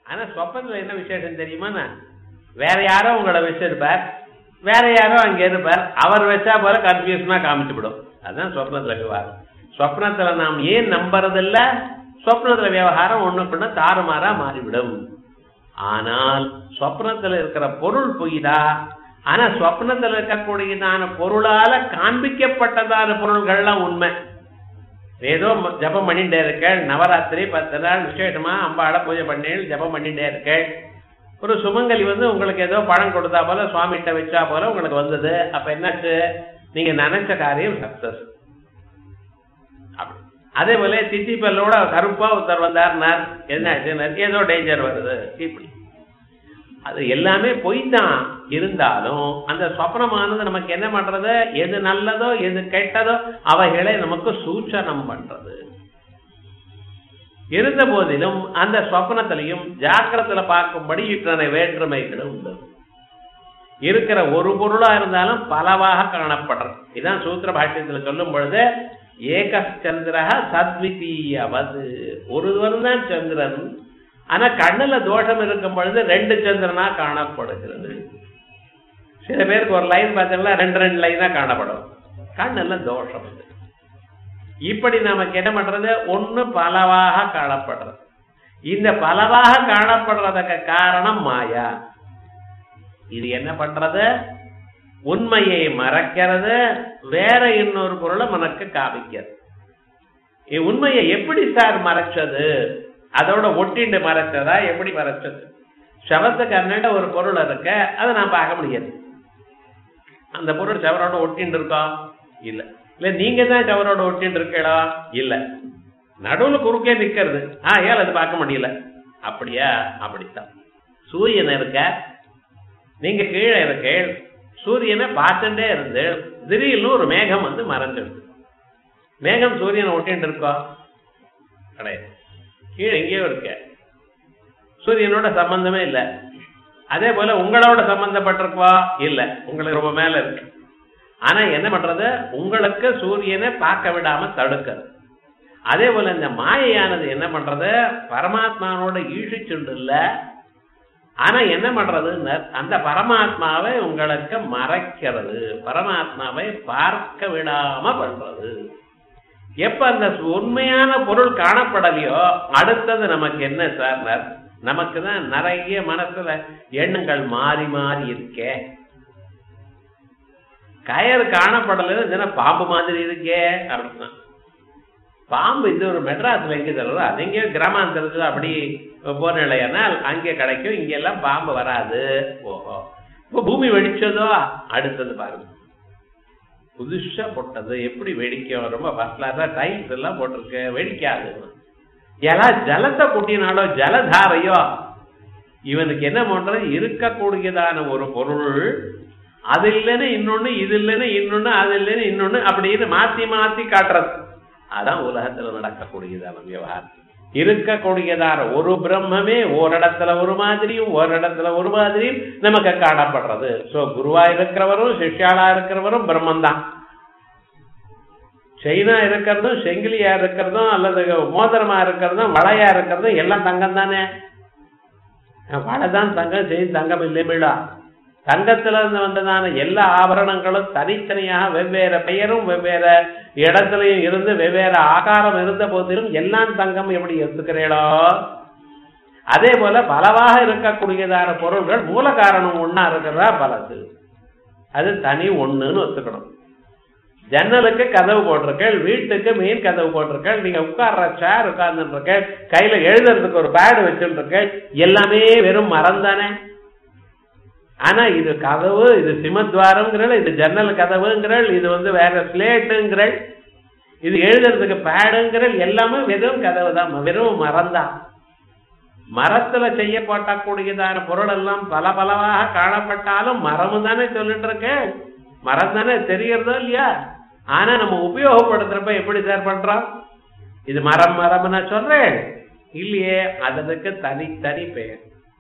ஆனா சொப்பனத்துல என்ன விசேஷம் தெரியுமா வேற யாரோ உங்களை வச்சிருப்பார் வேற யாரோ அங்க இருப்பார் அவர் வச்சா போல கன்ஃபியூஷனா காமிச்சு விடும் அதுதான் சொப்னத்துல விவகாரம் சொப்னத்துல நாம் ஏன் நம்புறதில்ல சொப்னத்துல விவகாரம் ஒண்ணுக்குள்ள தாறுமாறா மாறிவிடும் ஆனால் சொப்னத்துல இருக்கிற பொருள் பொய்தா ஆனா சொப்னத்துல இருக்கக்கூடியதான பொருளால காண்பிக்கப்பட்டதான பொருள்கள்லாம் உண்மை ஏதோ ம- ஜபம் பண்ணிட்டே இருக்கேள் நவராத்திரி பத்து நாள் விசேஷமா அம்பாளை பூஜை பண்ணேள் ஜபம் பண்ணிட்டே இருக்கேள் ஒரு சுமங்கலி வந்து உங்களுக்கு ஏதோ பழம் கொடுத்தா போல சுவாமிகிட்ட வச்சா போல உங்களுக்கு வந்தது அப்ப என்னாச்சு நீங்க நினைச்ச காரியம் சக்சஸ் அப்படி அதே போல திட்டி பல்லோட கருப்பா ஒருத்தர் வந்தார்னார் என்னாச்சு ஏதோ டேஞ்சர் வருது இப்படி அது எல்லாமே பொய் தான் இருந்தாலும் அந்த சொப்னமானது நமக்கு என்ன பண்றது எது நல்லதோ எது கெட்டதோ அவைகளை நமக்கு சூச்சனம் பண்றது இருந்த போதிலும் அந்த சொப்னத்திலையும் ஜாக்கிரத்துல பார்க்கும்படி இத்தனை வேற்றுமைகளும் உண்டு இருக்கிற ஒரு பொருளா இருந்தாலும் பலவாக காணப்படுறது இதான் சூத்திர பாஷ்யத்துல சொல்லும் பொழுது ஏக சந்திரக சத்விதீயவது ஒருவர் தான் சந்திரன் ஆனா கண்ணுல தோஷம் இருக்கும் பொழுது ரெண்டு சந்திரனா காணப்படுகிறது சில பேருக்கு ஒரு லைன் பார்த்தீங்கன்னா ரெண்டு ரெண்டு லைனா காணப்படும் கண்ணுல தோஷம் இது இப்படி நமக்கு என்ன பண்றது ஒண்ணு பலவாக காணப்படுறது இந்த பலவாக காணப்படுறதுக்கு காரணம் மாயா இது என்ன பண்றது உண்மையை மறைக்கிறது வேற இன்னொரு பொருளை மனக்கு காமிக்கிறது இ- உண்மையை எப்படி சார் மறைச்சது அதோட ஒட்டிண்டு மறைச்சதா எப்படி மறைச்சது சவத்துக்கு அண்ணாண்ட ஒரு பொருள் இருக்க அதை நான் பார்க்க முடியாது அந்த பொருள் சவரோட ஒட்டின்னு இருக்கா இல்ல இல்ல நீங்க தான் சவரோட ஒட்டின்னு இருக்கீங்களா இல்ல நடுவுல குறுக்கே நிக்கிறது ஆ ஏன் அது பார்க்க முடியல அப்படியா அப்படித்தான் சூரியன் இருக்க நீங்க கீழே இருக்கு சூரியனை பார்த்துட்டே இருந்து திடீர்னு ஒரு மேகம் வந்து மறைஞ்சிடுது மேகம் சூரியனை ஒட்டின்னு இருக்கா கிடையாது கீழே எங்கேயோ இருக்க சூரியனோட சம்பந்தமே இல்ல அதே போல உங்களோட சம்பந்தப்பட்டிருக்கா இல்ல உங்களுக்கு ரொம்ப மேல இருக்கு ஆனா என்ன பண்றது உங்களுக்கு சூரியனை பார்க்க விடாம தடுக்கிறது அதே போல இந்த மாயையானது என்ன பண்றது பரமாத்மாவோட ஈழிச்சுண்டு இல்ல ஆனா என்ன பண்றதுன்னு அந்த பரமாத்மாவை உங்களுக்கு மறைக்கிறது பரமாத்மாவை பார்க்க விடாம பண்றது எப்ப அந்த உண்மையான பொருள் காணப்படலையோ அடுத்தது நமக்கு என்ன சார் நமக்கு தான் நிறைய மனசுல எண்ணங்கள் மாறி மாறி இருக்கே கயறு காணப்படலைன்னு இதுனா பாம்பு மாதிரி இருக்கே அப்படின்னா பாம்பு இது ஒரு மெட்ராஸ்ல எங்க தருவது அது எங்கேயோ கிராமாந்தரத்துல அப்படி போனால் அங்கே கிடைக்கும் இங்க எல்லாம் பாம்பு வராது ஓஹோ இப்போ பூமி வெடிச்சதோ அடுத்தது பாருங்க புதுசா போட்டது எப்படி வெடிக்கும் ரொம்ப ஃபர்ஸ்ட் கிளாஸா டைல்ஸ் எல்லாம் போட்டிருக்கு வெடிக்காது எல்லா ஜலத்தை கொட்டினாலோ ஜலதாரையோ இவனுக்கு என்ன பண்றது இருக்கக்கூடியதான ஒரு பொருள் அது இல்லைன்னு இன்னொன்னு இது இல்லைன்னு இன்னொன்னு அது இல்லைன்னு இன்னொன்னு அப்படின்னு மாத்தி மாத்தி காட்டுறது அதான் உலகத்துல நடக்கக்கூடியதான விவகாரம் இருக்கக்கூடியதான ஒரு பிரம்மமே ஓரிடத்துல ஒரு மாதிரியும் ஓரிடத்துல ஒரு மாதிரியும் நமக்கு காணப்படுறது சோ குருவா இருக்கிறவரும் சிஷ்யாளா இருக்கிறவரும் பிரம்மன் தான் செயினா இருக்கிறதும் செங்கிலியா இருக்கிறதும் அல்லது மோதிரமா இருக்கிறதும் வளையா இருக்கிறதும் எல்லாம் தங்கம் தானே வளை தான் தங்கம் செயின் தங்கம் இல்லைமிழா தங்கத்துல இருந்து வந்ததான எல்லா ஆபரணங்களும் தனித்தனியாக வெவ்வேறு பெயரும் வெவ்வேறு இடத்துலயும் இருந்து வெவ்வேறு ஆகாரம் இருந்த போதிலும் எல்லாம் தங்கம் எப்படி எடுத்துக்கிறீங்களோ அதே போல பலவாக இருக்கக்கூடியதான பொருள்கள் மூல காரணம் ஒன்னா இருக்கிறதா பலது அது தனி ஒண்ணுன்னு ஒத்துக்கணும் ஜன்னலுக்கு கதவு போட்டிருக்கேள் வீட்டுக்கு மெயின் கதவு போட்டிருக்கேள் நீங்க உட்கார்ற சேர் உட்கார்ந்துருக்கேள் கையில எழுதுறதுக்கு ஒரு பேடு வச்சுருக்கேள் எல்லாமே வெறும் மரம் தானே ஆனா இது கதவு இது சிமத்வாரம்ங்கிறள் இது ஜன்னல் கதவுங்கிறள் இது வந்து வேற ஸ்லேட்டுங்கிறள் இது எழுதுறதுக்கு பேடுங்கிறள் எல்லாமே வெறும் கதவு தான் வெறும் மரம் தான் மரத்துல செய்யப்பட்டக்கூடியதான பொருள் எல்லாம் பல பலவாக காணப்பட்டாலும் மரமும் தானே சொல்லிட்டு இருக்கேன் மரம் தானே தெரியறதோ இல்லையா ஆனா நம்ம உபயோகப்படுத்துறப்ப எப்படி சார் பண்றோம் இது மரம் மரம் நான் சொல்றேன் இல்லையே அதற்கு தனித்தனி பெயர்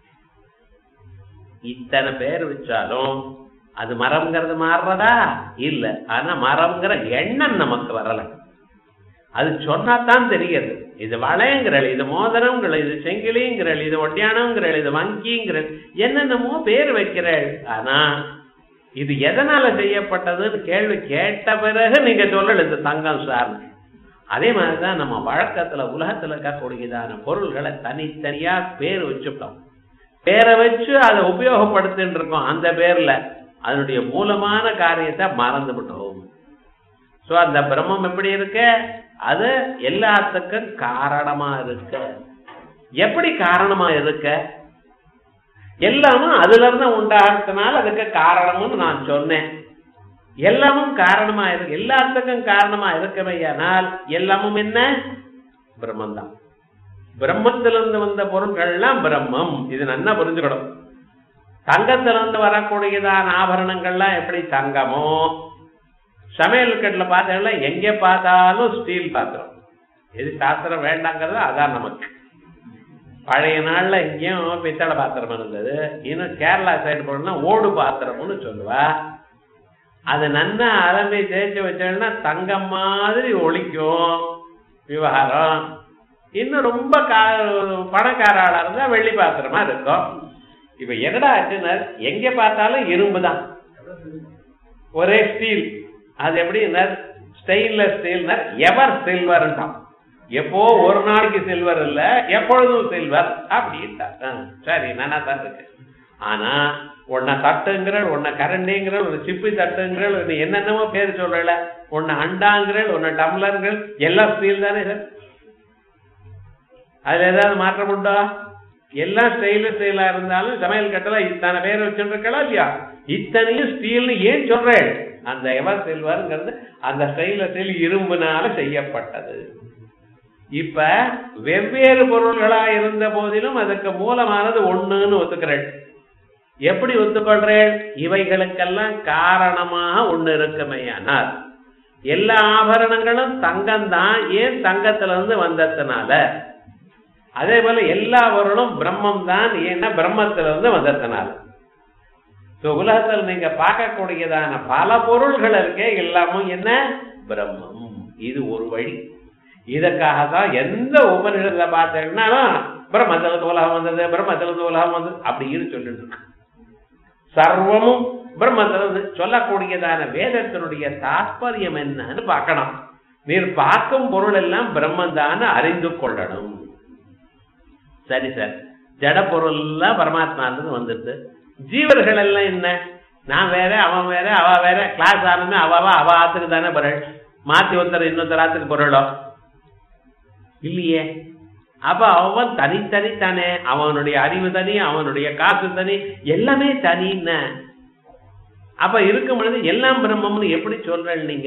இத்தனை பேர் வச்சாலும் அது மரம்ங்கிறது மாறுறதா இல்ல ஆனா மரம்ங்கிற எண்ணம் நமக்கு வரல அது சொன்னாதான் தெரியுது இது வளையங்கிறல் இது மோதிரங்கிறல் இது செங்கிலிங்கிறல் இது ஒட்டியானங்கிறல் இது வங்கிங்கிறல் என்னென்னமோ பேர் வைக்கிறள் ஆனா இது எதனால செய்யப்பட்டதுன்னு கேள்வி கேட்ட பிறகு நீங்க சொல்லல இது தங்கம் சார் அதே மாதிரிதான் நம்ம வழக்கத்துல உலகத்துல இருக்கக்கூடியதான பொருள்களை தனித்தனியா பேர் வச்சுட்டோம் பேரை வச்சு அதை உபயோகப்படுத்தின்னு இருக்கோம் அந்த பேர்ல அதனுடைய மூலமான காரியத்தை மறந்து விட்டோம் சோ அந்த பிரம்மம் எப்படி இருக்க அது எல்லாத்துக்கும் காரணமா இருக்க எப்படி காரணமா இருக்க எல்லாமும் அதுல இருந்து உண்டாகிறதுனால அதுக்கு காரணம்னு நான் சொன்னேன் எல்லாமும் காரணமா இருக்கு எல்லாத்துக்கும் காரணமா இருக்கவையானால் எல்லாமும் என்ன பிரம்மந்தான் பிரம்மத்திலிருந்து வந்த பொருட்கள்லாம் பிரம்மம் இது நல்லா புரிஞ்சுக்கணும் தங்கத்திலிருந்து வரக்கூடியதான ஆபரணங்கள்லாம் எப்படி தங்கமோ சமையல் கட்டில் பார்த்தீங்கன்னா எங்கே பார்த்தாலும் ஸ்டீல் பாத்திரம் எது சாஸ்திரம் வேண்டாங்கிறது அதான் நமக்கு பழைய நாள்ல எங்கேயும் பித்தளை பாத்திரம் இருந்தது இன்னும் கேரளா சைடு போனா ஓடு பாத்திரம்னு சொல்லுவா அது நன்னா அலம்பி தேய்ச்சி வச்சோம்னா தங்கம் மாதிரி ஒழிக்கும் விவகாரம் இன்னும் ரொம்ப கா பணக்கார ஆளா இருந்தா வெள்ளி பாத்திரமா இருக்கும் இப்ப என்னடா ஆச்சுன்னா எங்க பார்த்தாலும் இரும்பு தான் ஒரே ஸ்டீல் அது எப்படி ஸ்டெயின்லெஸ் ஸ்டீல்னர் எவர் சில்வர்ன்றான் எப்போ ஒரு நாளைக்கு சில்வர் இல்ல எப்பொழுதும் சில்வர் அப்படின்ட்டா சரி நானா தான் இருக்கு ஆனா உன்னை தட்டுங்கிற உன்னை கரண்டிங்கிற ஒரு சிப்பி தட்டுங்கிற ஒரு என்னென்னமோ பேர் சொல்லல உன்னை அண்டாங்கிற உன்னை டம்ளர்கள் எல்லாம் ஸ்டீல் தானே சார் அதுல ஏதாவது மாற்றம் உண்டா எல்லாம் ஸ்டைலு ஸ்டைலா இருந்தாலும் சமையல் கட்டல இத்தனை பேர் வச்சுருக்கலாம் இல்லையா இத்தனையும் ஸ்டீல்னு ஏன் சொல்றேன் அந்த எவர் சில்வர்ங்கிறது அந்த ஸ்டைல ஸ்டைல் இரும்புனால செய்யப்பட்டது இப்ப வெவ்வேறு பொருள்களா இருந்த போதிலும் அதுக்கு மூலமானது ஒண்ணுன்னு ஒத்துக்கிறேன் எப்படி ஒத்துக்கொள்றேன் இவைகளுக்கெல்லாம் காரணமாக ஒண்ணு இருக்குமையானால் எல்லா ஆபரணங்களும் தங்கம் தான் ஏன் தங்கத்துல இருந்து வந்ததுனால அதே போல எல்லா பொருளும் பிரம்மம் தான் ஏன்னா பிரம்மத்துல இருந்து வந்ததுனால உலகத்தில் நீங்க பார்க்கக்கூடியதான பல பொருள்கள் இருக்கே எல்லாமும் என்ன பிரம்மம் இது ஒரு வழி இதற்காக தான் எந்த உபநிஷத்துல பார்த்தீங்கன்னாலும் பிரம்மத்திலிருந்து உலகம் வந்தது பிரம்மத்திலிருந்து உலகம் வந்தது அப்படின்னு சொல்லிட்டு இருக்கு சர்வமும் பிரம்மத்திலிருந்து சொல்லக்கூடியதான வேதத்தினுடைய தாற்பயம் என்னன்னு பார்க்கணும் நீர் பார்க்கும் பொருள் எல்லாம் பிரம்மம் தான் அறிந்து கொள்ளணும் சரி சார் ஜட பொருள் எல்லாம் பரமாத்மாலிருந்து வந்துடுது ஜீவர்கள் எல்லாம் என்ன நான் வேற அவன் வேற அவ வேற கிளாஸ் ஆரம்பி அவ அவ ஆத்துக்கு தானே பொருள் மாத்தி ஒருத்தர் இன்னொருத்தர் ஆத்துக்கு பொருளோ இல்லையே அப்ப அவன் தனித்தனி தானே அவனுடைய அறிவு தனி அவனுடைய காசு தனி எல்லாமே தனின்னு அப்ப இருக்கும் பொழுது எல்லாம் பிரம்மம்னு எப்படி சொல்றேன் நீங்க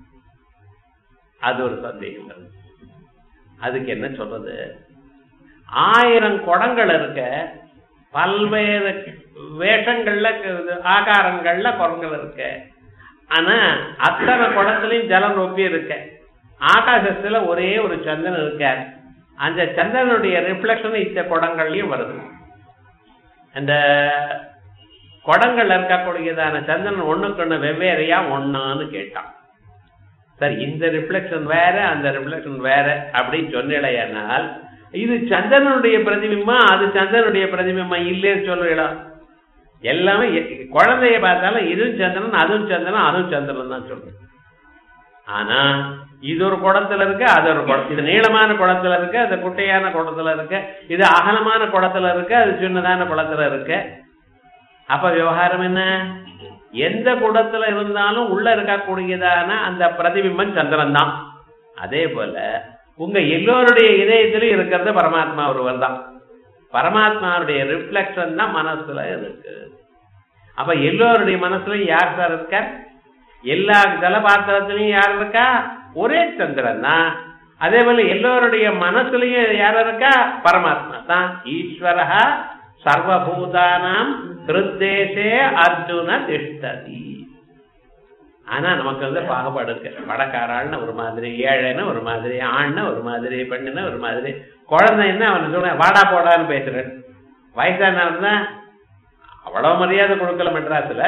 அது ஒரு சந்தேகம் வருது அதுக்கு என்ன சொல்றது ஆயிரம் குடங்கள் இருக்க பல்வேறு வேஷங்கள்ல ஆகாரங்கள்ல குரங்கள் இருக்கு ஆனா அத்தனை குடத்துலயும் ஜலம் ரொப்பி இருக்க ஆகாசத்துல ஒரே ஒரு சந்திரன் இருக்க அந்த சந்திரனுடைய ரிஃப்ளெக்ஷன் இந்த குடங்கள்லயும் வருது அந்த குடங்கள்ல இருக்கக்கூடியதான சந்திரன் ஒண்ணுக்கு ஒண்ணு வெவ்வேறையா ஒன்னான்னு கேட்டான் சரி இந்த ரிஃப்ளெக்ஷன் வேற அந்த ரிஃப்ளெக்ஷன் வேற அப்படின்னு சொன்னீடையானால் இது சந்திரனுடைய பிரதிபிம்பம் அது சந்திரனுடைய பிரதிபிம்பம் இல்லைன்னு சொல்றீங்களா எல்லாமே குழந்தைய பார்த்தாலும் இதுவும் சந்திரன் அதுவும் சந்திரன் அதுவும் சந்திரன் தான் சொல்றேன் ஆனா இது ஒரு குடத்துல இருக்கு அது ஒரு குடம் இது நீளமான குடத்துல இருக்கு அது குட்டையான குடத்துல இருக்கு இது அகலமான குடத்துல இருக்கு அது சின்னதான குளத்துல இருக்கு அப்ப விவகாரம் என்ன எந்த குடத்துல இருந்தாலும் உள்ள இருக்கக்கூடியதான அந்த பிரதிபிம்பம் சந்திரன் தான் அதே போல உங்க எல்லோருடைய இதயத்திலும் இருக்கிறது பரமாத்மா ஒருவர் தான் பரமாத்மாவுடைய ரிஃப்ளெக்ஷன் தான் மனசுல இருக்கு அப்ப எல்லோருடைய மனசுலயும் யார் சார் இருக்கார் எல்லா ஜலபாத்திரத்திலையும் யார் இருக்கா ஒரே சந்திரன் தான் அதே போல எல்லோருடைய மனசுலயும் யார் இருக்கா பரமாத்மா தான் ஈஸ்வரா சர்வபூதானாம் ஹிருத்தேசே அர்ஜுன திஷ்டதி ஆனா நமக்கு வந்து பாகுபாடு இருக்கு படக்காராள்னு ஒரு மாதிரி ஏழைன்னு ஒரு மாதிரி ஆண்னு ஒரு மாதிரி பெண்ணுன்னு ஒரு மாதிரி குழந்தைன்னா அவன் சொல்ல வாடா போடான்னு பேசுறேன் வயசானவன் அவ்வளவு மரியாதை கொடுக்கல மெட்ராஸ்ல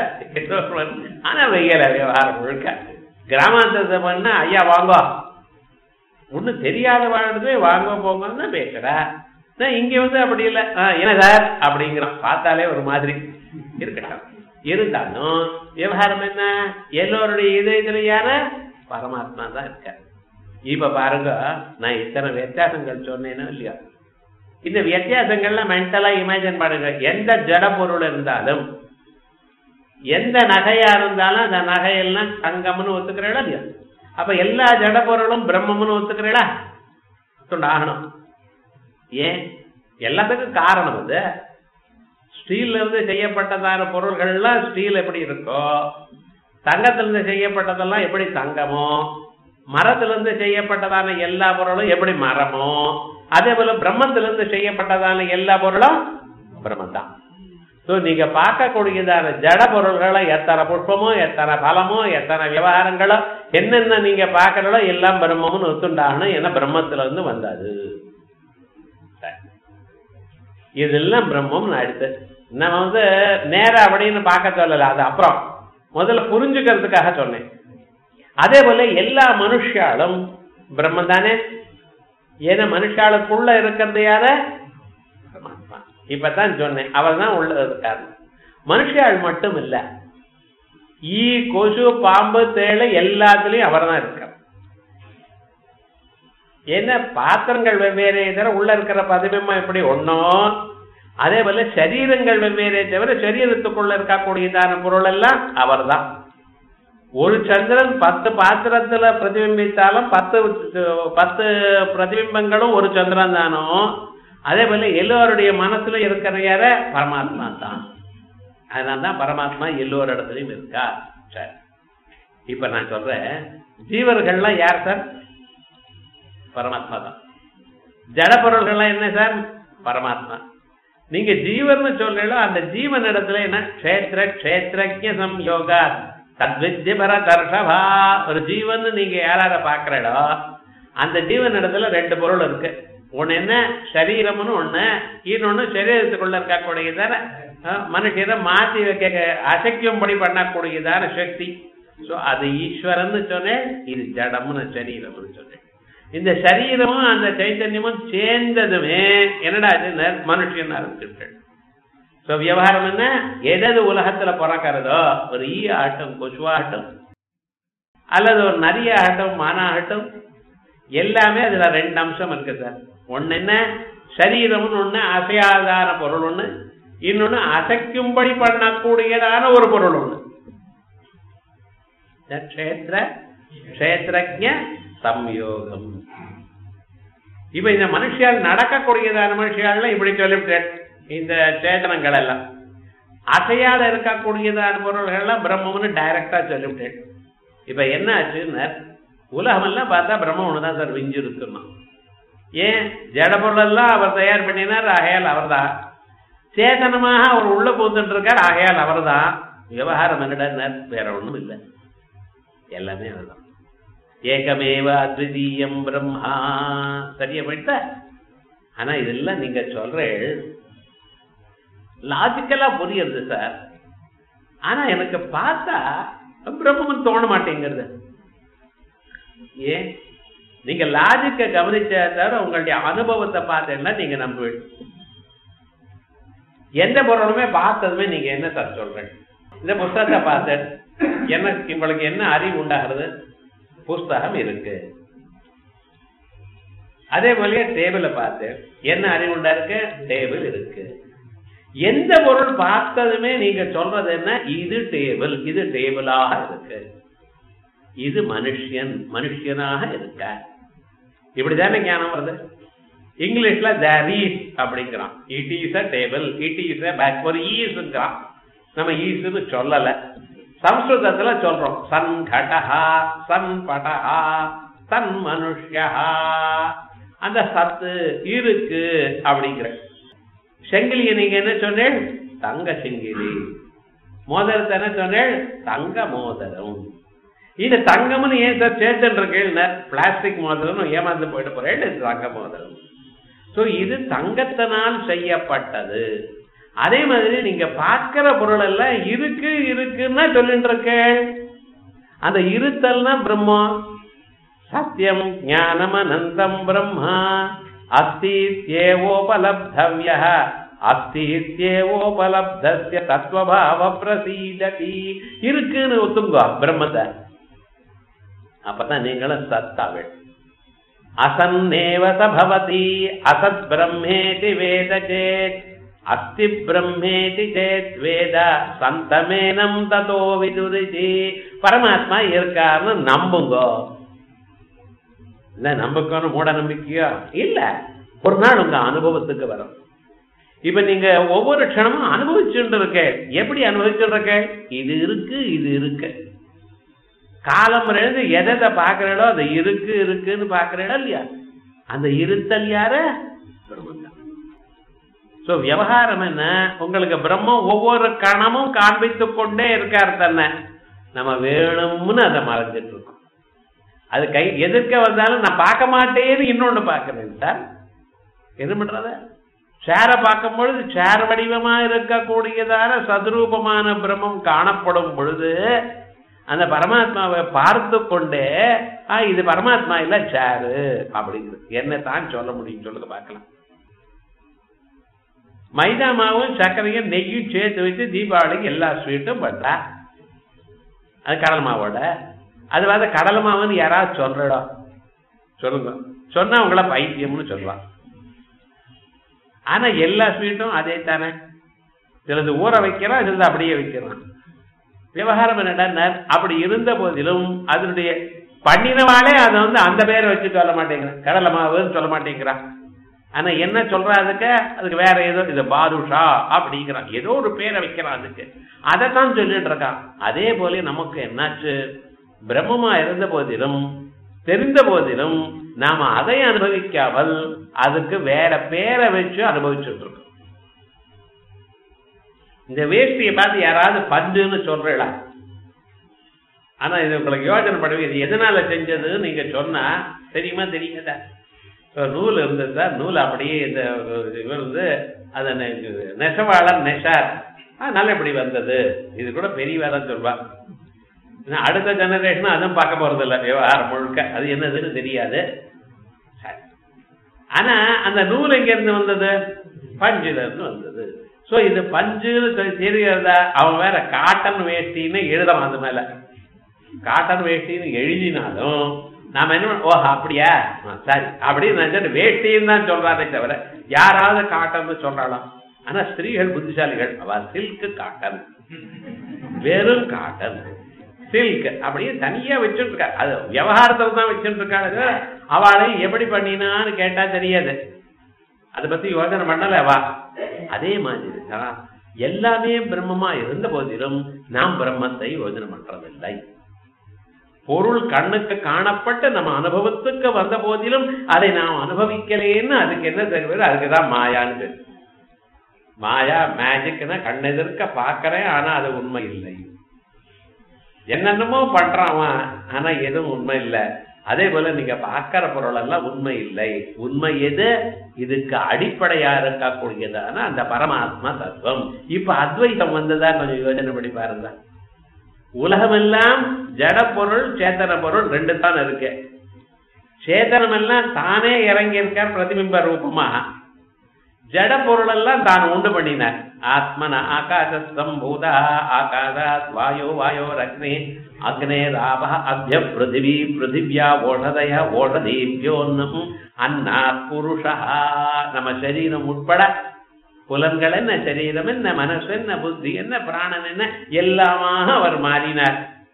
ஆனா வெய்யல விவகாரம் முழுக்க கிராமாந்தரத்தை பண்ணா ஐயா வாங்கோ ஒண்ணும் தெரியாத வாழ்றதே வாங்க போங்கன்னு தான் பேசுறா நான் இங்க வந்து அப்படி இல்லை என்ன சார் அப்படிங்கிறான் பார்த்தாலே ஒரு மாதிரி இருக்கட்டும் இருந்தாலும் விவகாரம் என்ன எல்லோருடைய இதயத்திலேயான பரமாத்மா தான் இருக்க இப்ப பாருங்க நான் இத்தனை வித்தியாசங்கள் சொன்னேனோ இல்லையா இந்த வித்தியாசங்கள்லாம் மென்டலா இமேஜின் பண்ணுங்க எந்த ஜட பொருள் இருந்தாலும் எந்த நகையா இருந்தாலும் அந்த நகையெல்லாம் தங்கம்னு ஒத்துக்கிறீங்களா இல்லையா அப்ப எல்லா ஜட பொருளும் பிரம்மம்னு ஒத்துக்கிறீங்களா ஆகணும் ஏன் எல்லாத்துக்கும் காரணம் அது ஸ்டீல்ல இருந்து செய்யப்பட்டதான பொருள்கள்லாம் ஸ்டீல் எப்படி இருக்கோ தங்கத்திலிருந்து செய்யப்பட்டதெல்லாம் எப்படி தங்கமோ மரத்திலிருந்து செய்யப்பட்டதான எல்லா பொருளும் எப்படி மரமோ அதே போல பிரம்மத்திலிருந்து செய்யப்பட்டதான எல்லா பொருளும் பிரம்மம் தான் ஸோ நீங்க பார்க்கக்கூடியதான ஜட பொருள்களை எத்தனை புஷ்பமோ எத்தனை பலமோ எத்தனை விவகாரங்களோ என்னென்ன நீங்க பார்க்கறதோ எல்லாம் பிரம்மம்னு ஒத்துண்டாகணும் ஏன்னா பிரம்மத்துல இருந்து வந்தது இதெல்லாம் பிரம்மம் அடுத்து நம்ம வந்து நேரா அப்படின்னு பார்க்க சொல்லல அது அப்புறம் முதல்ல புரிஞ்சுக்கிறதுக்காக சொன்னேன் அதே போல எல்லா மனுஷாலும் பிரம்மம் தானே ஏன்னா மனுஷாளுக்குள்ள இருக்கிறது யார இப்பதான் சொன்னேன் அவர் தான் உள்ள இருக்காரு மனுஷாள் மட்டும் இல்ல ஈ கொசு பாம்பு தேளை எல்லாத்துலயும் அவர் தான் இருக்கார் ஏன்னா பாத்திரங்கள் வெவ்வேறே தவிர உள்ள இருக்கிற பதிபிம்பம் எப்படி ஒன்னோ அதே போல சரீரங்கள் வெவ்வேறே தவிர சரீரத்துக்குள்ள இருக்கக்கூடியதான பொருள் எல்லாம் அவர் தான் ஒரு சந்திரன் பத்து பாத்திரத்துல பிரதிபிம்பித்தாலும் பத்து பத்து பிரதிபிம்பங்களும் ஒரு சந்திரன் தானோ அதே போல எல்லோருடைய மனசுல இருக்கிற யார பரமாத்மா தான் அதனால தான் பரமாத்மா எல்லோரு இடத்துலயும் இருக்கா சரி இப்ப நான் சொல்றேன் ஜீவர்கள்லாம் யார் சார் பரமாத்மா தான் ஜட பொருள்கள்லாம் என்ன சார் பரமாத்மா நீங்க ஜீவன் சொல்றீங்களோ அந்த ஜீவன் இடத்துல என்ன கஷேத்திர கஷேத்திரஜ சம்யோகா தத்வித்ய பர தர்ஷபா ஒரு ஜீவன் நீங்க யாரார பாக்குறடோ அந்த ஜீவன் இடத்துல ரெண்டு பொருள் இருக்கு ஒண்ணு என்ன சரீரம்னு ஒண்ணு இன்னொன்னு சரீரத்துக்குள்ள இருக்கக்கூடியதான மனுஷரை மாத்தி வைக்க அசைக்கும்படி பண்ணக்கூடியதான சக்தி சோ அது ஈஸ்வரன் சொன்னேன் இது ஜடம்னு சரீரம்னு சொன்னேன் இந்த சரீரமும் அந்த சைத்தன்யமும் சேர்ந்ததுமே என்னடா மனுஷன் ஆரம்பிச்சுட்டேன் ஸோ விவகாரம் என்ன எதது உலகத்துல பிறக்கிறதோ ஒரு ஈ ஆகட்டும் கொசுவாகட்டும் அல்லது ஒரு நரிய ஆகட்டும் மானாகட்டும் எல்லாமே அதுல ரெண்டு அம்சம் இருக்கு சார் ஒன்னு என்ன சரீரம்னு ஒண்ணு அசையாதான பொருள் ஒண்ணு இன்னொன்னு அசைக்கும்படி பண்ணக்கூடியதான ஒரு பொருள் ஒண்ணு கஷேத்திர கஷேத்திரஜ சம்யோகம் இப்ப இந்த மனுஷியால் நடக்கக்கூடியதான மனுஷியால் இப்படி சொல்லிவிட்டேன் இந்த சேதனங்கள் எல்லாம் அசையாத இருக்கக்கூடியதான பொருள்கள் எல்லாம் பிரம்மம்னு டைரக்டா சொல்லிவிட்டேன் இப்ப என்ன ஆச்சுன்னு உலகமெல்லாம் பார்த்தா பிரம்மம் ஒண்ணுதான் சார் விஞ்சு இருக்கணும் ஏன் ஜட பொருள் எல்லாம் அவர் தயார் பண்ணினார் ஆகையால் அவர் தான் சேதனமாக அவர் உள்ள பூந்துட்டு இருக்கார் ஆகையால் அவர் தான் விவகாரம் என்னடா வேற ஒண்ணும் இல்லை எல்லாமே அவர் தான் ஏகமேவ அத்விதீயம் பிரம்மா சரியா போயிட்ட ஆனா இதெல்லாம் நீங்க சொல்ற லாஜிக்கலா புரியுது சார் ஆனா எனக்கு பார்த்தா பிரம்மன் தோண மாட்டேங்கிறது ஏன் நீங்க லாஜிக்க கவனிச்ச தவிர உங்களுடைய அனுபவத்தை பார்த்தேன்னா நீங்க நம்புவீங்க எந்த பொருளுமே பார்த்ததுமே நீங்க என்ன சார் சொல்றீங்க இந்த புஸ்தகத்தை பார்த்தேன் என்ன உங்களுக்கு என்ன அறிவு உண்டாகிறது புஸ்தகம் இருக்கு அதே போலயே டேபிளை பார்த்து என்ன அறிவு உண்டா இருக்கு டேபிள் இருக்கு எந்த பொருள் பார்த்ததுமே நீங்க சொல்றது என்ன இது டேபிள் இது டேபிளாக இருக்கு இது மனுஷன் மனுஷனாக இருக்க இப்படிதானே ஞானம் வருது இங்கிலீஷ்ல தேர் ஈஸ் அப்படிங்கிறான் it is a table it is a bag ஒரு ஈஸ்ங்கிறான் நம்ம ஈஸ்னு சொல்லல சம்ஸ்கிருதத்துல சொல்றோம் சன் கடஹா சன் படஹா சன் மனுஷா அந்த சத்து இருக்கு அப்படிங்கிற செங்கிலிய நீங்க என்ன சொன்னேன் தங்க செங்கிலி மோதிரத்தை என்ன சொன்னேன் தங்க மோதிரம் இது தங்கம்னு ஏன் சார் சேர்த்துட்டு இருக்கேன் பிளாஸ்டிக் மோதிரம் ஏமாந்து போயிட்டு போறேன் இது தங்க மோதிரம் சோ இது தங்கத்தினால் செய்யப்பட்டது அதே மாதிரி நீங்க பார்க்கிற பொருள் எல்லாம் இருக்கு இருக்குன்னா சொல்லிட்டு இருக்க அந்த இருத்தல்னா பிரம்மம் சத்தியம் ஞானமனந்தம் பிரம்மா அஸ்தீத்யேவோபலப்தவ்ய அஸ்தீத்யேவோபலப்தஸ்ய தத்துவபாவ பிரசீததி இருக்குன்னு ஒத்துங்கோ பிரம்மத்தை அப்பதான் நீங்களும் சத்தாவில் அசன்னேவ சபவதி அசத் பிரம்மேதி வேத சேத் அஸ்தி பிரம்மேதி சேத் வேத சந்தமேனம் ததோ விதுரிதி பரமாத்மா இருக்காருன்னு நம்புங்கோ இல்ல நம்புக்கணும் மூட நம்பிக்கையோ இல்ல ஒரு நாள் உங்க அனுபவத்துக்கு வரும் இப்ப நீங்க ஒவ்வொரு க்ஷணமும் அனுபவிச்சுட்டு இருக்க எப்படி அனுபவிச்சுட்டு இருக்க இது இருக்கு இது இருக்கு காலம் எழுந்து எதை எதை பாக்குறீங்களோ அது இருக்கு இருக்குன்னு பாக்குறீங்களா இல்லையா அந்த இருத்தல் யாரு பிரம்மன் சோ விவகாரம் என்ன உங்களுக்கு பிரம்மம் ஒவ்வொரு கணமும் காண்பித்துக் கொண்டே இருக்கார் தன்னை நம்ம வேணும்னு அதை மறைஞ்சிட்டு இருக்கோம் அது கை எதிர்க்க வந்தாலும் நான் பார்க்க மாட்டேன்னு இன்னொன்னு பார்க்கிறேன் சார் என்ன பண்றத சேரை பார்க்கும் பொழுது சேர் வடிவமா இருக்கக்கூடியதான சதுரூபமான பிரம்மம் காணப்படும் பொழுது அந்த பரமாத்மாவை பார்த்து கொண்டே ஆ இது பரமாத்மா இல்ல சேரு அப்படிங்கிறது என்ன தான் சொல்ல முடியும் சொல்லுங்க பார்க்கலாம் மைதா மாவும் சர்க்கரையும் நெய்யும் சேர்த்து வச்சு தீபாவளிக்கு எல்லா ஸ்வீட்டும் பண்ணா அது கடல் மாவோட அது வந்து கடல் மாவுன்னு யாராவது சொல்றடா சொல்லுங்க சொன்னா உங்களை பைத்தியம்னு சொல்லுவான் ஆனா எல்லா ஸ்வீட்டும் அதே தானே சிலது ஊற வைக்கிறான் சிலது அப்படியே வைக்கிறான் விவகாரம் என்னடா அப்படி இருந்த போதிலும் அதனுடைய பண்ணினவாளே அதை வந்து அந்த பேரை வச்சு சொல்ல மாட்டேங்கிறான் கடலை மாவுன்னு சொல்ல மாட்டேங்கிறான் ஆனா என்ன சொல்றா அதுக்கு அதுக்கு வேற ஏதோ இது பாதுஷா அப்படிங்கிறான் ஏதோ ஒரு பேரை வைக்கிறான் அதுக்கு அதைத்தான் சொல்லிட்டு இருக்கான் அதே போல நமக்கு என்னாச்சு பிரம்மமா இருந்த போதிலும் தெரிந்த போதிலும் நாம அதை அனுபவிக்காமல் அதுக்கு வேற பேரை வச்சு அனுபவிச்சுட்டு இருக்கோம் இந்த வேஷ்டியை பார்த்து யாராவது பஞ்சுன்னு சொல்றீங்களா ஆனா இது உங்களுக்கு யோசனை பண்ணுவீங்க இது எதனால செஞ்சதுன்னு நீங்க சொன்னா தெரியுமா தெரியாதா நூல் இருந்தது சார் நூல் அப்படியே இந்த இவர் வந்து அதை நெசவாளர் நெஷார் அதனால இப்படி வந்தது இது கூட பெரியவா தான் சொல்வா அடுத்த ஜெனரேஷன் அதுவும் பார்க்க போறது இல்லை விவகாரம் முழுக்க அது என்னதுன்னு தெரியாது ஆனா அந்த நூல் எங்க இருந்து வந்தது பஞ்சுல இருந்து வந்தது சோ இது பஞ்சுன்னு தெரியறதா அவன் வேற காட்டன் வேஷ்டின்னு எழுதலாம் அது மேல காட்டன் வேஷ்டின்னு எழுதினாலும் நாம என்ன ஓ அப்படியா சரி அப்படின்னு நினைச்சிட்டு வேஷ்டின்னு தான் சொல்றாரே தவிர யாராவது காட்டன்னு சொல்றாளாம் ஆனா ஸ்திரீகள் புத்திசாலிகள் அவ சில்க் காட்டன் வெறும் காட்டன் சில்க் அப்படியே தனியா வச்சுட்டு இருக்கா அது விவகாரத்துல தான் வச்சுட்டு இருக்காங்க அவளை எப்படி பண்ணினான்னு கேட்டா தெரியாது அதை பத்தி யோசனை பண்ணல வா அதே மாதிரி எல்லாமே பிரம்மமா இருந்த போதிலும் நாம் பிரம்மத்தை யோஜனை பண்றதில்லை பொருள் கண்ணுக்கு காணப்பட்டு நம்ம அனுபவத்துக்கு வந்த போதிலும் அதை நாம் அனுபவிக்கலேன்னு அதுக்கு என்ன தெரிவது அதுக்குதான் மாயான்னு பேர் மாயா மேஜிக்னா கண்ணெதிர்க்க பாக்குறேன் ஆனா அது உண்மை இல்லை என்னென்னமோ பண்றான் ஆனா எதுவும் உண்மை இல்லை அதே போல நீங்க பார்க்கிற பொருள் எல்லாம் உண்மை இல்லை உண்மை எது இதுக்கு அடிப்படையா இருக்கக்கூடியதான அந்த பரமாத்மா தத்துவம் இப்ப அத்வைதம் வந்ததா கொஞ்சம் யோஜனை பண்ணி பாருங்க உலகமெல்லாம் ஜட பொருள் சேத்தன பொருள் ரெண்டு தான் இருக்கு சேத்தனம் எல்லாம் தானே இறங்கி இருக்கார் பிரதிபிம்ப ரூபமாக ஜட பொருள் எல்லாம் தான் உண்டு பண்ணினார் ஆத்மன ஆகாசம்பூதா ஆகாசாத் வாயோ வாயோர் அக்னி அக்னே ராப அபிய பிருத்திவி பிருத்திவியா ஓஷதய ஓஷதீபியோன்னம் அன்னாத் புருஷா நம்ம சரீரம் உட்பட புலன்கள் என்ன சரீரம் என்ன மனசு என்ன புத்தி என்ன பிராணன் என்ன எல்லாமாக அவர் மாறினார்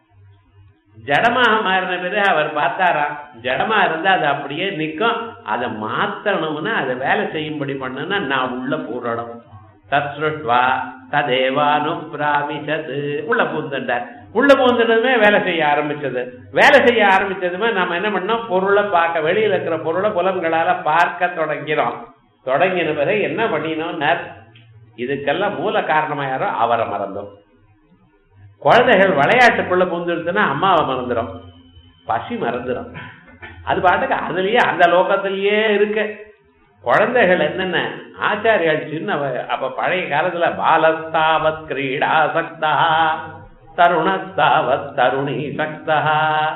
ஜடமாக மாறின பிறகு அவர் பார்த்தாராம் ஜடமா இருந்தா அது அப்படியே நிற்கும் அதை மாத்தணும்னா அதை வேலை செய்யும்படி பண்ணுன்னா நான் உள்ள பூரணும் தத்ருட்வா ததேவானுப்ராவிசது உள்ள பூந்துட்டார் உள்ள பூந்துட்டதுமே வேலை செய்ய ஆரம்பிச்சது வேலை செய்ய ஆரம்பிச்சதுமே நம்ம என்ன பண்ணோம் பொருளை பார்க்க வெளியில இருக்கிற பொருளை புலன்களால பார்க்க தொடங்கிறோம் தொடங்கின பிறகு என்ன பண்ணினோம்னார் இதுக்கெல்லாம் மூல காரணமா யாரோ அவரை மறந்தோம் குழந்தைகள் விளையாட்டுக்குள்ள பூந்துடுச்சுன்னா அம்மாவை மறந்துடும் பசி மறந்துடும் அது பாட்டுக்கு அதுலயே அந்த லோகத்திலேயே இருக்கு குழந்தைகள் என்னென்ன ஆச்சாரியால் சின்ன அப்ப பழைய காலத்துல பாலஸ்தாவத் கிரீடா சக்தா தருணஸ்தாவத் தருணி சக்தா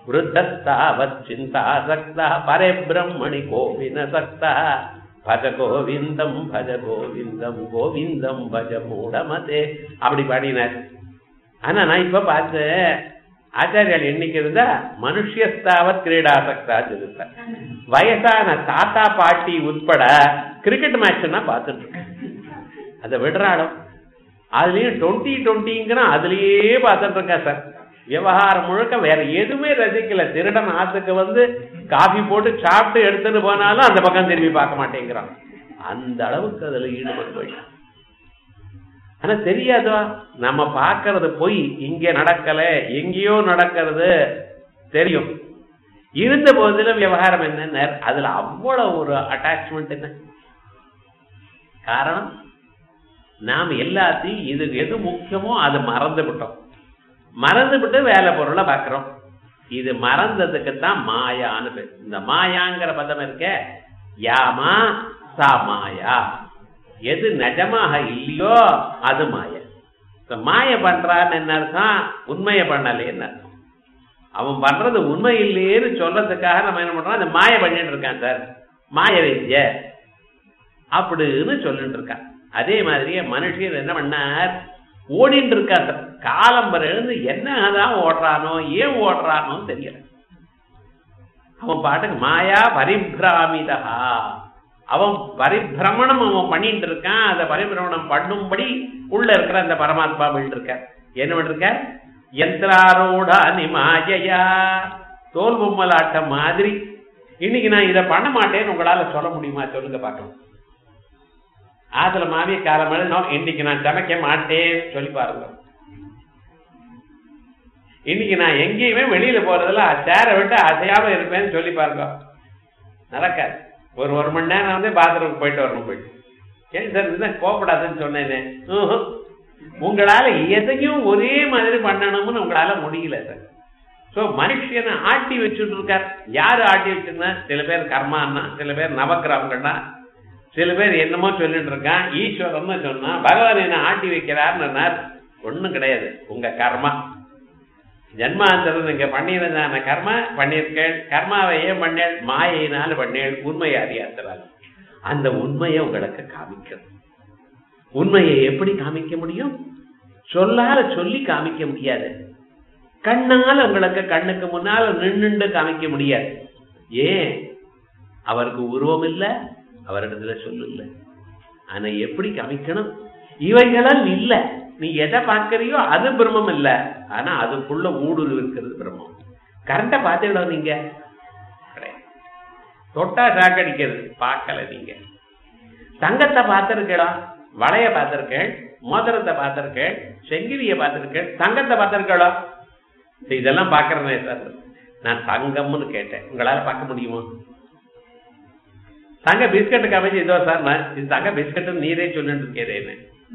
वृद्धस्तावत् चिन्तासक्तः परे ब्रह्मणि कोऽपि न सक्तः भज கோவிந்தம் பஜ கோவிந்தம் கோவிந்தம் பஜ மூடமதே அப்படி பாடினார் ஆனா நான் இப்ப பார்த்தேன் ஆச்சாரியால் என்னைக்கு இருந்தா மனுஷஸ்தாவத் கிரீடாசக்தா இருந்தார் வயசான தாத்தா பாட்டி உட்பட கிரிக்கெட் மேட்ச்னா பார்த்துட்டு இருக்கேன் அதை விடுறாளோ அதுலயும் டுவெண்ட்டி டுவெண்ட்டிங்கிறான் அதுலயே பார்த்துட்டு இருக்கேன் சார் விவகாரம் முழுக்க வேற எதுவுமே ரசிக்கல திருடன் ஆத்துக்கு வந்து காஃபி போட்டு சாப்பிட்டு எடுத்துட்டு போனாலும் அந்த பக்கம் திரும்பி பார்க்க மாட்டேங்கிறான் அந்த அளவுக்கு அதுல ஈடுபட்டு போயிட்டான் ஆனா தெரியாதா நம்ம பார்க்கறது பொய் இங்க நடக்கல எங்கேயோ நடக்கிறது தெரியும் இருந்த போதிலும் விவகாரம் என்ன அதுல அவ்வளவு ஒரு அட்டாச்மெண்ட் என்ன காரணம் நாம் எல்லாத்தையும் இது எது முக்கியமோ அது மறந்து விட்டோம் மறந்து விட்டு வேலை பொருளை பார்க்கிறோம் இது மறந்ததுக்கு தான் மாயான்னு பேர் இந்த மாயாங்கிற பதம் இருக்க யாமா சா மாயா எது நிஜமாக இல்லையோ அது மாய மாய பண்றான்னு என்ன அர்த்தம் உண்மையை பண்ணலேன்னு அர்த்தம் அவன் பண்றது உண்மை இல்லையேன்னு சொல்றதுக்காக நம்ம என்ன பண்றோம் அந்த மாய பண்ணிட்டு இருக்கான் சார் மாய வைத்திய அப்படின்னு சொல்லிட்டு இருக்கான் அதே மாதிரியே மனுஷன் என்ன பண்ணார் ஓடிட்டு இருக்கார் காலம் எழுந்து என்னதான் ஓடுறானோ ஏன் ஓடுறானோ தெரியல அவன் பாட்டுக்கு மாயா பரிபிராமிதா அவன் பரிபிரமணம் அவன் பண்ணிட்டு இருக்கான் அந்த பரிபிரமணம் பண்ணும்படி உள்ள இருக்கிற அந்த பரமாத்மா பண்ணிட்டு இருக்க என்ன பண்ணிருக்க யந்திராரோட நிமாஜயா தோல் பொம்மலாட்டம் மாதிரி இன்னைக்கு நான் இதை பண்ண மாட்டேன்னு உங்களால சொல்ல முடியுமா சொல்லுங்க பார்க்கலாம் ஆத்துல மாமிய காலம் இன்னைக்கு நான் சமைக்க மாட்டேன் சொல்லி பாருங்க இன்னைக்கு நான் எங்கேயுமே வெளியில போறதுல சேரை விட்டு அசையாம இருப்பேன்னு சொல்லி பாருங்க நடக்காது ஒரு ஒரு மணி நேரம் வந்து பாத்ரூமுக்கு போயிட்டு வரணும் போயிட்டு ஏன் சார் இதுதான் கோபப்படாதுன்னு சொன்னேனே உங்களால எதையும் ஒரே மாதிரி பண்ணணும்னு உங்களால முடியல சார் சோ மனுஷனை ஆட்டி வச்சுட்டு இருக்கார் யாரு ஆட்டி வச்சிருந்தா சில பேர் கர்மான்னா சில பேர் நவக்கிரகங்கள்னா சில பேர் என்னமோ சொல்லிட்டு இருக்கான் ஈஸ்வரன் சொன்னா பகவான் என்ன ஆட்டி வைக்கிறார்னு ஒண்ணும் கிடையாது உங்க கர்மா ஜன்மாந்தரம் நீங்க பண்ணியிருந்தான கர்மா பண்ணியிருக்கேள் கர்மாவை ஏன் பண்ணேள் மாயினால பண்ணேள் உண்மையை அறியாத்துறாங்க அந்த உண்மையை உங்களுக்கு காமிக்கணும் உண்மையை எப்படி காமிக்க முடியும் சொல்லால சொல்லி காமிக்க முடியாது கண்ணால உங்களுக்கு கண்ணுக்கு முன்னால நின்னுண்டு காமிக்க முடியாது ஏன் அவருக்கு உருவம் இல்லை அவரிடத்துல சொல்லு இல்லை ஆனா எப்படி காமிக்கணும் இவைகளால் இல்ல நீ எதை பார்க்கறியோ அது பிரம்மம் இல்ல ஆனா அதுக்குள்ள ஊடுருவி இருக்கிறது பிரம்மம் கரண்ட பாத்துக்கல நீங்க தொட்டா சாக்கடிக்கிறது பார்க்கல நீங்க தங்கத்தை பார்த்திருக்கா வளைய பார்த்திருக்கேன் மோதிரத்தை பார்த்திருக்கேன் செங்கிலிய பார்த்திருக்கேன் தங்கத்தை பார்த்திருக்கா இதெல்லாம் பாக்குறேனே சார் நான் தங்கம்னு கேட்டேன் உங்களால பார்க்க முடியுமா தங்க பிஸ்கட் காமிச்சு இதோ சார் நான் இது தங்க பிஸ்கட் நீரே சொல்லிட்டு இருக்கேன்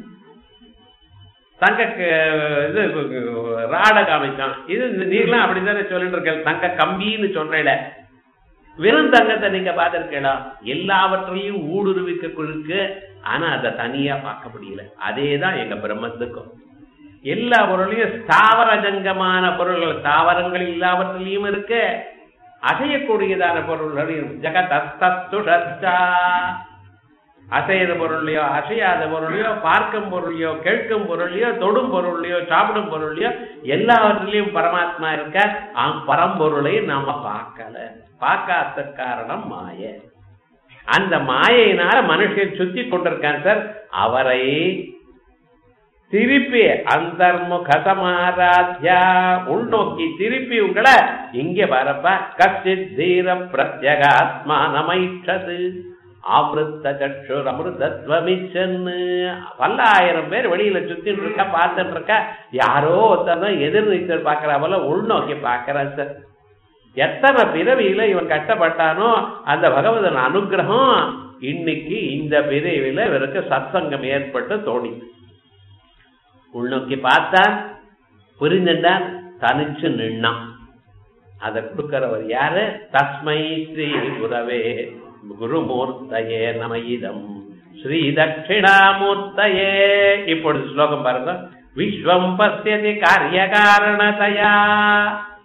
தங்க இது ராட காமிச்சான் இது நீர்லாம் அப்படித்தானே சொல்லிட்டு இருக்க தங்க கம்பின்னு சொல்றேல வெறும் தங்கத்தை நீங்க பார்த்திருக்கீங்களா எல்லாவற்றையும் ஊடுருவிக்க இருக்கு ஆனா அதை தனியா பார்க்க முடியல அதேதான் எங்க பிரம்மத்துக்கும் எல்லா பொருளையும் ஸ்தாவர ஜங்கமான பொருள்கள் தாவரங்கள் எல்லாவற்றிலையும் இருக்கு அசையக்கூடியதான பொருள்களையும் ஜெகதஸ்துஷா அசையத பொருளையோ அசையாத பொருளையோ பார்க்கும் பொருளையோ கேட்கும் பொருளையோ தொடும் பொருளையோ சாப்பிடும் பொருளையோ எல்லாவற்றிலையும் பரமாத்மா இருக்க ஆம் பரம்பொருளை நாம பார்க்கல பார்க்காத காரணம் மாய அந்த மாயையினால மனுஷன் சுத்தி கொண்டிருக்கான் சார் அவரை திருப்பி அந்தர்முகசமாராத்யா உள்நோக்கி திருப்பி உங்களை இங்க வரப்ப கச்சித் தீர பிரத்யகாத்மானமைச்சது ஆவருத்த சற்றுர் அமிர்தத்வமிச்சன்னு பல்லாயிரம் பேர் வெளியில சுத்திட்டு இருக்க பார்த்துட்டு இருக்க யாரோ ஒருத்தர் எதிர் நீச்சல் பாக்குறா போல உள்நோக்கி பாக்குறான் சார் எத்தனை பிறவியில இவன் கஷ்டப்பட்டானோ அந்த பகவதன் அனுகிரகம் இன்னைக்கு இந்த பிறவியில இவருக்கு சத்சங்கம் ஏற்பட்டு தோணிது உள்நோக்கி பார்த்தான் புரிஞ்சுட்டான் தனிச்சு நின்னான் அதை கொடுக்கிறவர் யாரு தஸ்மை ஸ்ரீ குரவே குருமூர்த்தயே நமயிதம் ஸ்ரீ தட்சிணாமூர்த்தயே இப்பொழுது ஸ்லோகம் பாருங்க விஸ்வம் பசியதி காரிய காரணதயா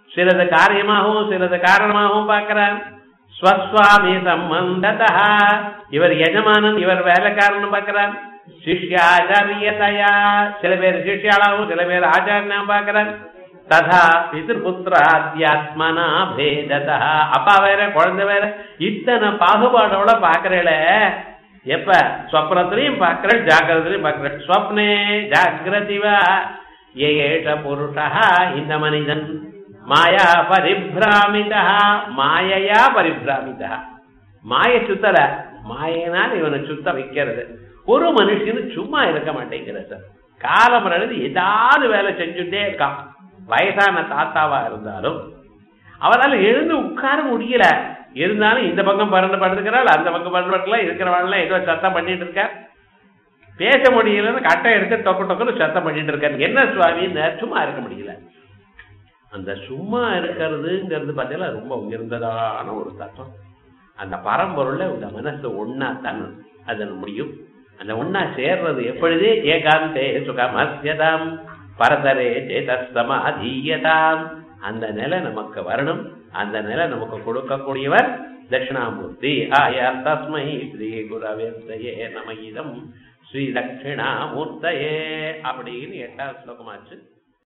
சிலது காரியமாகவும் சிலது காரணமாகவும் பார்க்கிறார் ஸ்வஸ்வாமி சம்பந்ததா இவர் எஜமானன் இவர் வேலைக்காரன் பார்க்கிறார் சிஷ்யாச்சாரியதையா சில பேர் சிஷ்யாளாகவும் சில பேர் ஆச்சாரியனாகவும் பார்க்கிறார் ததா பிதிருபுத்திராத்யாத்மனா பேததா அப்பா வேற குழந்தை வேற இத்தனை பாகுபாடோட பாக்குறேல எப்ப ஸ்வப்னத்திலையும் பார்க்கிறேன் ஜாக்கிரத்திலையும் பார்க்கிறேன் ஸ்வப்னே ஜாகிரதிவா ஏஷ புருஷா இந்த மனிதன் மாயா பரிபிராமிதா மாயையா பரிபிராமிதா மாய சுத்தல மாயனால் இவனை சுத்த வைக்கிறது ஒரு மனுஷனு சும்மா இருக்க மாட்டேங்கிறது சார் காலம் எழுதி ஏதாவது வேலை செஞ்சுட்டே இருக்கான் வயசான தாத்தாவா இருந்தாலும் அவரால் எழுந்து உட்கார முடியல இருந்தாலும் இந்த பக்கம் பறந்து படுத்துக்கிறாள் அந்த பக்கம் பறந்து படுக்கல இருக்கிறவாள் ஏதோ சத்தம் பண்ணிட்டு இருக்க பேச முடியலன்னு கட்டை எடுத்து டொக்கு டொக்குன்னு சத்தம் பண்ணிட்டு இருக்காரு என்ன சுவாமி சும்மா இருக்க முடியல அந்த சும்மா இருக்கிறதுங்கிறது பார்த்தீங்கன்னா ரொம்ப உயர்ந்ததான ஒரு தத்துவம் அந்த பரம்பொருள்ல இந்த மனசு ஒன்னா தான் அதன் முடியும் அந்த ஒன்னா சேர்றது எப்பொழுது ஏகாந்தே சுகமஸ்யதாம் பரதரே சேதஸ்தமாதீயதாம் அந்த நிலை நமக்கு வரணும் அந்த நிலை நமக்கு கொடுக்கக்கூடியவர் தட்சிணாமூர்த்தி ஆயார் தஸ்மை ஸ்ரீ குரவேந்தயே நம இதம் ஸ்ரீ தட்சிணாமூர்த்தயே அப்படின்னு எட்டாவது ஸ்லோகமாச்சு